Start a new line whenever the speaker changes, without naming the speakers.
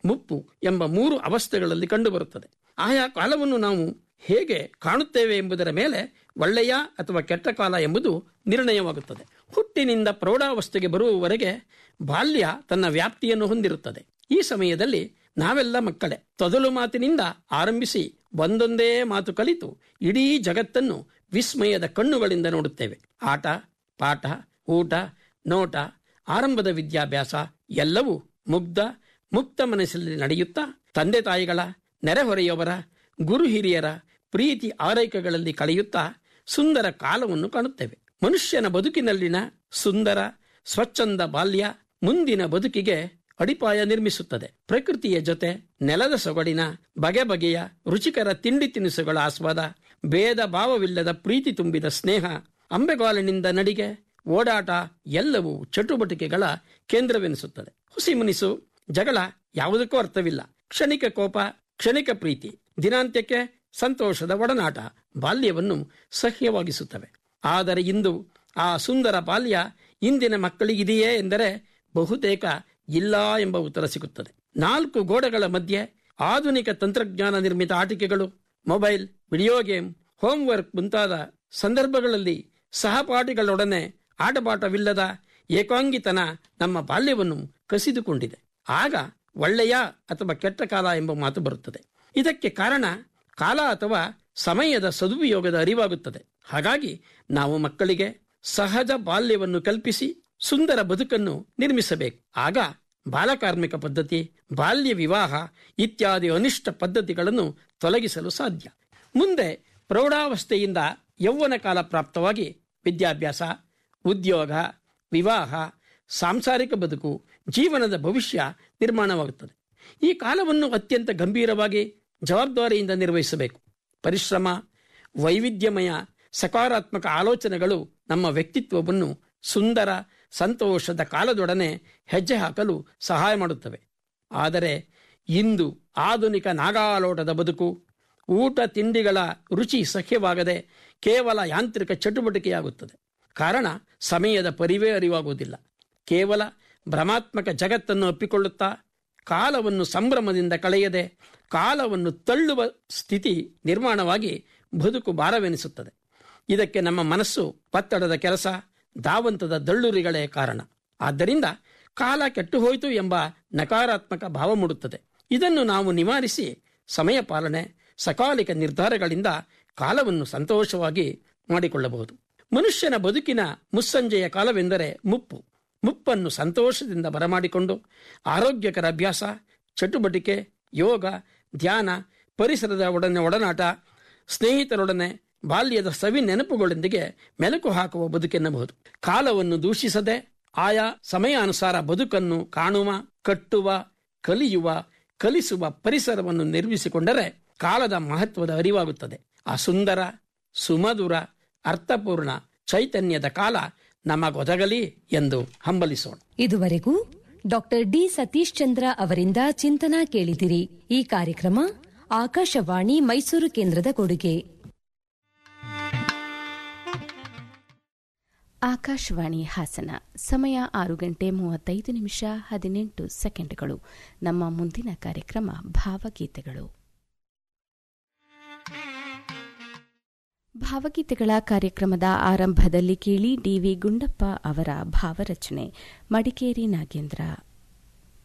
ಮುಪ್ಪು ಎಂಬ ಮೂರು ಅವಸ್ಥೆಗಳಲ್ಲಿ ಕಂಡುಬರುತ್ತದೆ ಆಯಾ ಕಾಲವನ್ನು ನಾವು ಹೇಗೆ ಕಾಣುತ್ತೇವೆ ಎಂಬುದರ ಮೇಲೆ ಒಳ್ಳೆಯ ಅಥವಾ ಕೆಟ್ಟ ಕಾಲ ಎಂಬುದು ನಿರ್ಣಯವಾಗುತ್ತದೆ ಹುಟ್ಟಿನಿಂದ ಪ್ರೌಢಾವಸ್ಥೆಗೆ ಬರುವವರೆಗೆ ಬಾಲ್ಯ ತನ್ನ ವ್ಯಾಪ್ತಿಯನ್ನು ಹೊಂದಿರುತ್ತದೆ ಈ ಸಮಯದಲ್ಲಿ ನಾವೆಲ್ಲ ಮಕ್ಕಳೇ ತೊದಲು ಮಾತಿನಿಂದ ಆರಂಭಿಸಿ ಒಂದೊಂದೇ ಮಾತು ಕಲಿತು ಇಡೀ ಜಗತ್ತನ್ನು ವಿಸ್ಮಯದ ಕಣ್ಣುಗಳಿಂದ ನೋಡುತ್ತೇವೆ ಆಟ ಪಾಠ ಊಟ ನೋಟ ಆರಂಭದ ವಿದ್ಯಾಭ್ಯಾಸ ಎಲ್ಲವೂ ಮುಗ್ಧ ಮುಕ್ತ ಮನಸ್ಸಲ್ಲಿ ನಡೆಯುತ್ತಾ ತಂದೆ ತಾಯಿಗಳ ನೆರೆಹೊರೆಯವರ ಗುರು ಹಿರಿಯರ ಪ್ರೀತಿ ಆರೈಕೆಗಳಲ್ಲಿ ಕಳೆಯುತ್ತಾ ಸುಂದರ ಕಾಲವನ್ನು ಕಾಣುತ್ತೇವೆ ಮನುಷ್ಯನ ಬದುಕಿನಲ್ಲಿನ ಸುಂದರ ಸ್ವಚ್ಛಂದ ಬಾಲ್ಯ ಮುಂದಿನ ಬದುಕಿಗೆ ಅಡಿಪಾಯ ನಿರ್ಮಿಸುತ್ತದೆ ಪ್ರಕೃತಿಯ ಜೊತೆ ನೆಲದ ಸೊಗಡಿನ ಬಗೆ ಬಗೆಯ ರುಚಿಕರ ತಿಂಡಿ ತಿನಿಸುಗಳ ಆಸ್ವಾದ ಭೇದ ಭಾವವಿಲ್ಲದ ಪ್ರೀತಿ ತುಂಬಿದ ಸ್ನೇಹ ಅಂಬೆಗಾಲಿನಿಂದ ನಡಿಗೆ ಓಡಾಟ ಎಲ್ಲವೂ ಚಟುವಟಿಕೆಗಳ ಕೇಂದ್ರವೆನಿಸುತ್ತದೆ ಹುಸಿ ಮುನಿಸು ಜಗಳ ಯಾವುದಕ್ಕೂ ಅರ್ಥವಿಲ್ಲ ಕ್ಷಣಿಕ ಕೋಪ ಕ್ಷಣಿಕ ಪ್ರೀತಿ ದಿನಾಂತ್ಯಕ್ಕೆ ಸಂತೋಷದ ಒಡನಾಟ ಬಾಲ್ಯವನ್ನು ಸಹ್ಯವಾಗಿಸುತ್ತವೆ ಆದರೆ ಇಂದು ಆ ಸುಂದರ ಬಾಲ್ಯ ಇಂದಿನ ಮಕ್ಕಳಿಗಿದೆಯೇ ಎಂದರೆ ಬಹುತೇಕ ಇಲ್ಲ ಎಂಬ ಉತ್ತರ ಸಿಗುತ್ತದೆ ನಾಲ್ಕು ಗೋಡೆಗಳ ಮಧ್ಯೆ ಆಧುನಿಕ ತಂತ್ರಜ್ಞಾನ ನಿರ್ಮಿತ ಆಟಿಕೆಗಳು ಮೊಬೈಲ್ ವಿಡಿಯೋ ಗೇಮ್ ಹೋಂವರ್ಕ್ ಮುಂತಾದ ಸಂದರ್ಭಗಳಲ್ಲಿ ಸಹಪಾಠಿಗಳೊಡನೆ ಆಟಪಾಠವಿಲ್ಲದ ಏಕಾಂಗಿತನ ನಮ್ಮ ಬಾಲ್ಯವನ್ನು ಕಸಿದುಕೊಂಡಿದೆ ಆಗ ಒಳ್ಳೆಯ ಅಥವಾ ಕೆಟ್ಟ ಕಾಲ ಎಂಬ ಮಾತು ಬರುತ್ತದೆ ಇದಕ್ಕೆ ಕಾರಣ ಕಾಲ ಅಥವಾ ಸಮಯದ ಸದುಪಯೋಗದ ಅರಿವಾಗುತ್ತದೆ ಹಾಗಾಗಿ ನಾವು ಮಕ್ಕಳಿಗೆ ಸಹಜ ಬಾಲ್ಯವನ್ನು ಕಲ್ಪಿಸಿ ಸುಂದರ ಬದುಕನ್ನು ನಿರ್ಮಿಸಬೇಕು ಆಗ ಬಾಲಕಾರ್ಮಿಕ ಪದ್ಧತಿ ಬಾಲ್ಯ ವಿವಾಹ ಇತ್ಯಾದಿ ಅನಿಷ್ಟ ಪದ್ಧತಿಗಳನ್ನು ತೊಲಗಿಸಲು ಸಾಧ್ಯ ಮುಂದೆ ಪ್ರೌಢಾವಸ್ಥೆಯಿಂದ ಯೌವನ ಕಾಲ ಪ್ರಾಪ್ತವಾಗಿ ವಿದ್ಯಾಭ್ಯಾಸ ಉದ್ಯೋಗ ವಿವಾಹ ಸಾಂಸಾರಿಕ ಬದುಕು ಜೀವನದ ಭವಿಷ್ಯ ನಿರ್ಮಾಣವಾಗುತ್ತದೆ ಈ ಕಾಲವನ್ನು ಅತ್ಯಂತ ಗಂಭೀರವಾಗಿ ಜವಾಬ್ದಾರಿಯಿಂದ ನಿರ್ವಹಿಸಬೇಕು ಪರಿಶ್ರಮ ವೈವಿಧ್ಯಮಯ ಸಕಾರಾತ್ಮಕ ಆಲೋಚನೆಗಳು ನಮ್ಮ ವ್ಯಕ್ತಿತ್ವವನ್ನು ಸುಂದರ ಸಂತೋಷದ ಕಾಲದೊಡನೆ ಹೆಜ್ಜೆ ಹಾಕಲು ಸಹಾಯ ಮಾಡುತ್ತವೆ ಆದರೆ ಇಂದು ಆಧುನಿಕ ನಾಗಾಲೋಟದ ಬದುಕು ಊಟ ತಿಂಡಿಗಳ ರುಚಿ ಸಖ್ಯವಾಗದೆ ಕೇವಲ ಯಾಂತ್ರಿಕ ಚಟುವಟಿಕೆಯಾಗುತ್ತದೆ ಕಾರಣ ಸಮಯದ ಪರಿವೇ ಅರಿವಾಗುವುದಿಲ್ಲ ಕೇವಲ ಭ್ರಮಾತ್ಮಕ ಜಗತ್ತನ್ನು ಅಪ್ಪಿಕೊಳ್ಳುತ್ತಾ ಕಾಲವನ್ನು ಸಂಭ್ರಮದಿಂದ ಕಳೆಯದೆ ಕಾಲವನ್ನು ತಳ್ಳುವ ಸ್ಥಿತಿ ನಿರ್ಮಾಣವಾಗಿ ಬದುಕು ಭಾರವೆನಿಸುತ್ತದೆ ಇದಕ್ಕೆ ನಮ್ಮ ಮನಸ್ಸು ಒತ್ತಡದ ಕೆಲಸ ಧಾವಂತದ ದಳ್ಳುರಿಗಳೇ ಕಾರಣ ಆದ್ದರಿಂದ ಕಾಲ ಕೆಟ್ಟು ಹೋಯಿತು ಎಂಬ ನಕಾರಾತ್ಮಕ ಭಾವ ಮೂಡುತ್ತದೆ ಇದನ್ನು ನಾವು ನಿವಾರಿಸಿ ಸಮಯ ಪಾಲನೆ ಸಕಾಲಿಕ ನಿರ್ಧಾರಗಳಿಂದ ಕಾಲವನ್ನು ಸಂತೋಷವಾಗಿ ಮಾಡಿಕೊಳ್ಳಬಹುದು ಮನುಷ್ಯನ ಬದುಕಿನ ಮುಸ್ಸಂಜೆಯ ಕಾಲವೆಂದರೆ ಮುಪ್ಪು ಮುಪ್ಪನ್ನು ಸಂತೋಷದಿಂದ ಬರಮಾಡಿಕೊಂಡು ಆರೋಗ್ಯಕರ ಅಭ್ಯಾಸ ಚಟುವಟಿಕೆ ಯೋಗ ಧ್ಯಾನ ಪರಿಸರದ ಒಡನೆ ಒಡನಾಟ ಸ್ನೇಹಿತರೊಡನೆ ಬಾಲ್ಯದ ಸವಿ ನೆನಪುಗಳೊಂದಿಗೆ ಮೆಲುಕು ಹಾಕುವ ಬದುಕೆನ್ನಬಹುದು ಕಾಲವನ್ನು ದೂಷಿಸದೆ ಆಯಾ ಸಮಯಾನುಸಾರ ಬದುಕನ್ನು ಕಾಣುವ ಕಟ್ಟುವ ಕಲಿಯುವ ಕಲಿಸುವ ಪರಿಸರವನ್ನು ನಿರ್ಮಿಸಿಕೊಂಡರೆ ಕಾಲದ ಮಹತ್ವದ ಅರಿವಾಗುತ್ತದೆ ಆ ಸುಂದರ ಸುಮಧುರ ಅರ್ಥಪೂರ್ಣ ಚೈತನ್ಯದ ಕಾಲ ನಮಗೊದಗಲಿ ಎಂದು ಹಂಬಲಿಸೋಣ
ಇದುವರೆಗೂ ಡಾಕ್ಟರ್ ಡಿ ಸತೀಶ್ ಚಂದ್ರ ಅವರಿಂದ ಚಿಂತನಾ ಕೇಳಿದಿರಿ ಈ ಕಾರ್ಯಕ್ರಮ ಆಕಾಶವಾಣಿ ಮೈಸೂರು ಕೇಂದ್ರದ ಕೊಡುಗೆ
ಆಕಾಶವಾಣಿ ಹಾಸನ ಸಮಯ ಆರು ಗಂಟೆ ಮೂವತ್ತೈದು ನಿಮಿಷ ಹದಿನೆಂಟು ಸೆಕೆಂಡ್ಗಳು ನಮ್ಮ ಮುಂದಿನ ಕಾರ್ಯಕ್ರಮ ಭಾವಗೀತೆಗಳು ಭಾವಗೀತೆಗಳ ಕಾರ್ಯಕ್ರಮದ ಆರಂಭದಲ್ಲಿ ಕೇಳಿ ಡಿವಿ ಗುಂಡಪ್ಪ ಅವರ ಭಾವರಚನೆ ಮಡಿಕೇರಿ ನಾಗೇಂದ್ರ